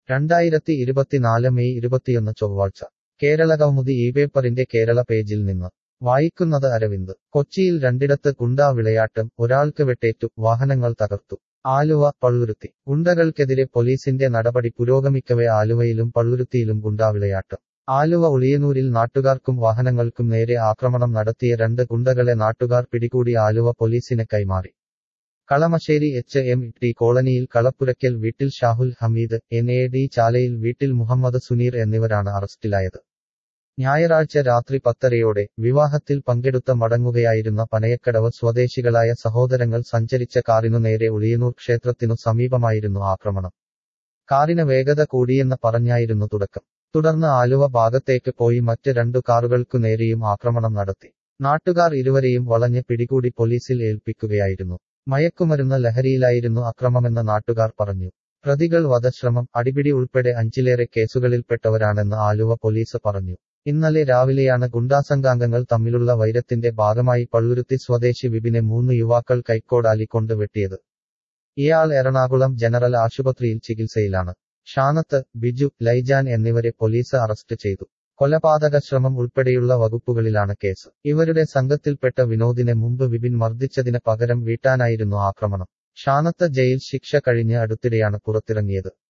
രണ്ടായിരത്തി ഇരുപത്തിനാല് മെയ് ഇരുപത്തിയൊന്ന് ചൊവ്വാഴ്ച കേരള കൗമുദി ഈ പേപ്പറിന്റെ കേരള പേജിൽ നിന്ന് വായിക്കുന്നത് അരവിന്ദ് കൊച്ചിയിൽ രണ്ടിടത്ത് ഗുണ്ടാ വിളയാട്ടം ഒരാൾക്ക് വെട്ടേറ്റു വാഹനങ്ങൾ തകർത്തു ആലുവ പള്ളുരുത്തി ഗുണ്ടകൾക്കെതിരെ പോലീസിന്റെ നടപടി പുരോഗമിക്കവെ ആലുവയിലും പള്ളുരുത്തിയിലും ഗുണ്ടാവിളയാട്ടം ആലുവ ഉളിയനൂരിൽ നാട്ടുകാർക്കും വാഹനങ്ങൾക്കും നേരെ ആക്രമണം നടത്തിയ രണ്ട് ഗുണ്ടകളെ നാട്ടുകാർ പിടികൂടി ആലുവ പോലീസിന് കൈമാറി കളമശ്ശേരി എച്ച് എം ടി കോളനിയിൽ കളപ്പുരയ്ക്കൽ വീട്ടിൽ Shahul Hameed N A D Chalayil വീട്ടിൽ മുഹമ്മദ് സുനീർ എന്നിവരാണ് അറസ്റ്റിലായത് ഞായറാഴ്ച രാത്രി പത്തരയോടെ വിവാഹത്തിൽ പങ്കെടുത്ത മടങ്ങുകയായിരുന്ന പനയക്കടവ് സ്വദേശികളായ സഹോദരങ്ങൾ സഞ്ചരിച്ച കാറിനു നേരെ ഉളിയനൂർ ക്ഷേത്രത്തിനു സമീപമായിരുന്നു ആക്രമണം കാറിന് വേഗത കൂടിയെന്ന് പറഞ്ഞായിരുന്നു തുടക്കം തുടർന്ന് ആലുവ ഭാഗത്തേക്ക് പോയി മറ്റ് രണ്ടു കാറുകൾക്കു നേരെയും ആക്രമണം നടത്തി നാട്ടുകാർ ഇരുവരെയും വളഞ്ഞ് പിടികൂടി പോലീസിൽ ഏൽപ്പിക്കുകയായിരുന്നു മയക്കുമരുന്ന് ലഹരിയിലായിരുന്നു അക്രമമെന്ന് നാട്ടുകാർ പറഞ്ഞു പ്രതികൾ വധശ്രമം അടിപിടി ഉൾപ്പെടെ അഞ്ചിലേറെ കേസുകളിൽപ്പെട്ടവരാണെന്ന് ആലുവ പോലീസ് പറഞ്ഞു ഇന്നലെ രാവിലെയാണ് ഗുണ്ടാസംഘാംഗങ്ങൾ തമ്മിലുള്ള വൈരത്തിന്റെ ഭാഗമായി പള്ളുരുത്തി സ്വദേശി വിപിനെ മൂന്ന് യുവാക്കൾ കൈക്കോടാലി കൊണ്ട് വെട്ടിയത് ഇയാൾ എറണാകുളം ജനറൽ ആശുപത്രിയിൽ ചികിത്സയിലാണ് ഷാനത്ത് ബിജു ലൈജാൻ എന്നിവരെ പോലീസ് അറസ്റ്റ് ചെയ്തു കൊലപാതക ശ്രമം ഉൾപ്പെടെയുള്ള വകുപ്പുകളിലാണ് കേസ് ഇവരുടെ സംഘത്തിൽപ്പെട്ട വിനോദിനെ മുമ്പ് വിപിൻ മർദ്ദിച്ചതിന് പകരം വീട്ടാനായിരുന്നു ആക്രമണം ഷാനത്ത് ജയിൽ ശിക്ഷ കഴിഞ്ഞ് അടുത്തിടെയാണ് പുറത്തിറങ്ങിയത്